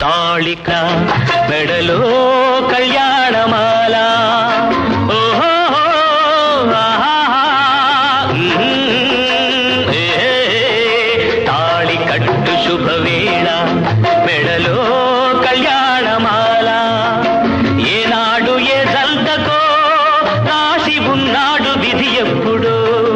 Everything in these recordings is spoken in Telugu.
తాళిక మెడలో కళ్యాణమాల ఓహో ఆహాహా, మ్మ్, ఏ, తాళి కట్టు శుభవేళ మెడలో కళ్యాణమాల ఏనాడు ఏ జల్దకో రాసి ఉన్నాడు విధి ఎప్పుడు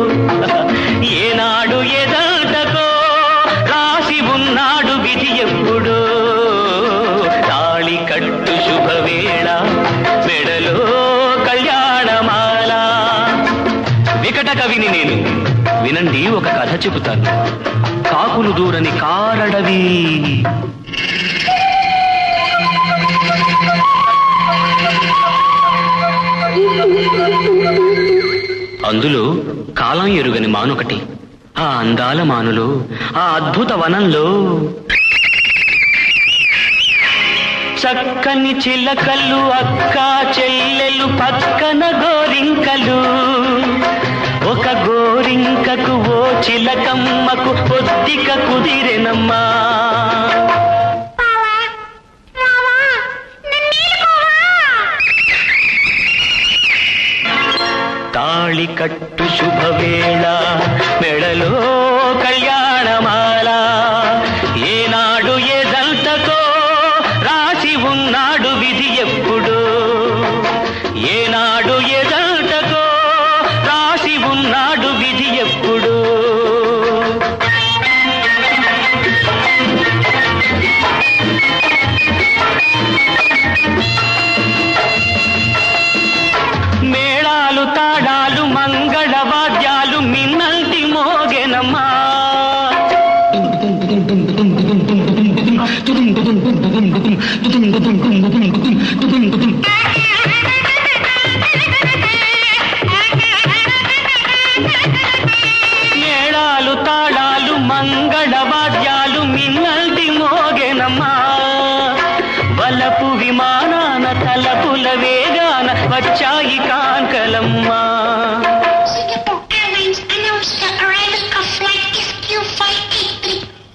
ఏనాడు ఏ జల్దకో రాసి ఉన్నాడు విధి ఎప్పుడు తాళి కట్టు శుభవేళ మెడలో కళ్యాణమాల వికట కవిని నేను వినండి ఒక కథ చెబుతాను కాకులు దూరని కారడవి అందులో కాలం ఎరుగని మానొకటి ఆ అందాల మానులో ఆ అద్భుత వనంలో చక్కని చిలకలు అక్క చెల్లెలు పక్కన గోరింకలు ఒక గోరింకకు ఓ చిలకమ్మకు పొద్దిక కుదిరెనమ్మా తాళి కట్టు శుభవేళ మెడలో కళ్యాణమాల ఏనాడు ఏదంతకో రాసి ఉన్నాడు విధి ఎప్పుడు ఏనాడు ఏదంతకో రాసి ఉన్నాడు విధి ఎప్పుడు మేళాలు తాడాలు మంగళ వాద్యాలు మిన్నల్టి మోగెనమ్మా మేళాలు తాళాలు మంగళ వాద్యాలు మిన్నల్టి మోగెనమ్మా వలపు విమానాన తలపుల వేగాన వచ్చాయి కాంకలమ్మా Singapore Airlines announced the arrival of flight SQ583.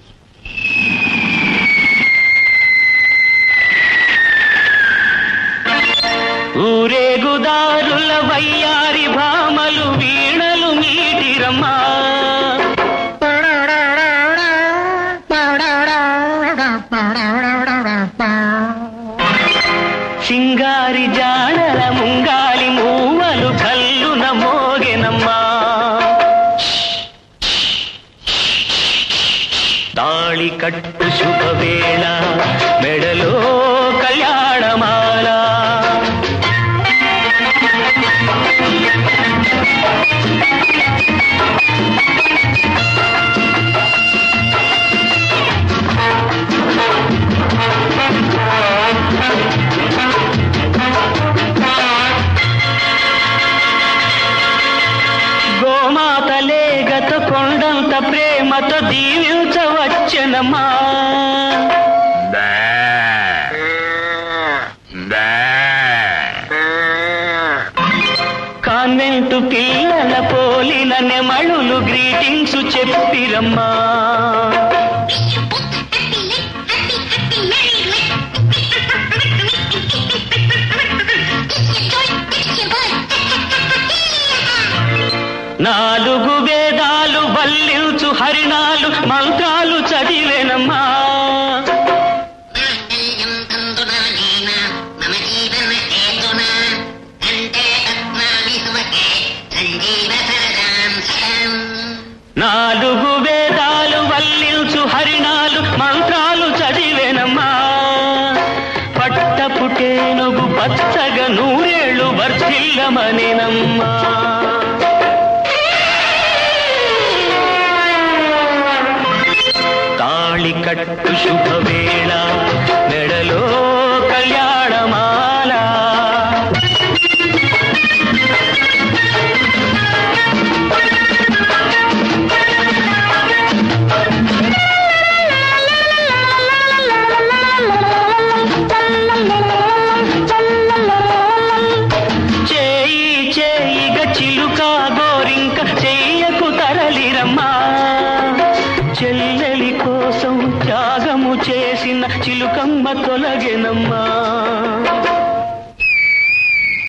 ఊరేగుదారుల వయ్యారి భామలు వీణలు మీటిరమ్మా సింగారి జాడల ముంగాలి మూవలు కల్లున మోగెనమ్మా తాళి కట్టు శుభవేళ మెడలో కళ్యాణమాల గోమాతలే గత కొండంత ప్రేమతో దీవించవచ్చనమ్మా కాన్వెంటు పిల్లల పోలిన నెమళులు గ్రీటింగ్స్ చెప్పిరమ్మా Bless your book, happy life, happy, happy married life. Kiss your joy, kiss your bud. నాలుగు వేదాలు వల్లించు హరిణాలు మంత్రాలు చదివేనమ్మా మాంగళ్యం తంతునానేన మమ జీవన హేతునా కంఠే పద్మాని సుమకే సంజీవ సరదాం సదాం నాలుగు వేదాలు వల్లించు హరిణాలు మంత్రాలు చదివేనమ్మా పట్టపుటేనుగు పచ్చగా నూరేళ్ళు వర్ధిల్లమనేనమ్మా తాళి కట్టు శుభవేళ మెడలో కళ్యాణమాల చేయి చేయిగ చిలుక గోరింక చెయ్యకు తరలిరమ్మా చెల్లెలి కోసం త్యాగము చేసిన చిలుకమ్మ తొలగెనమ్మా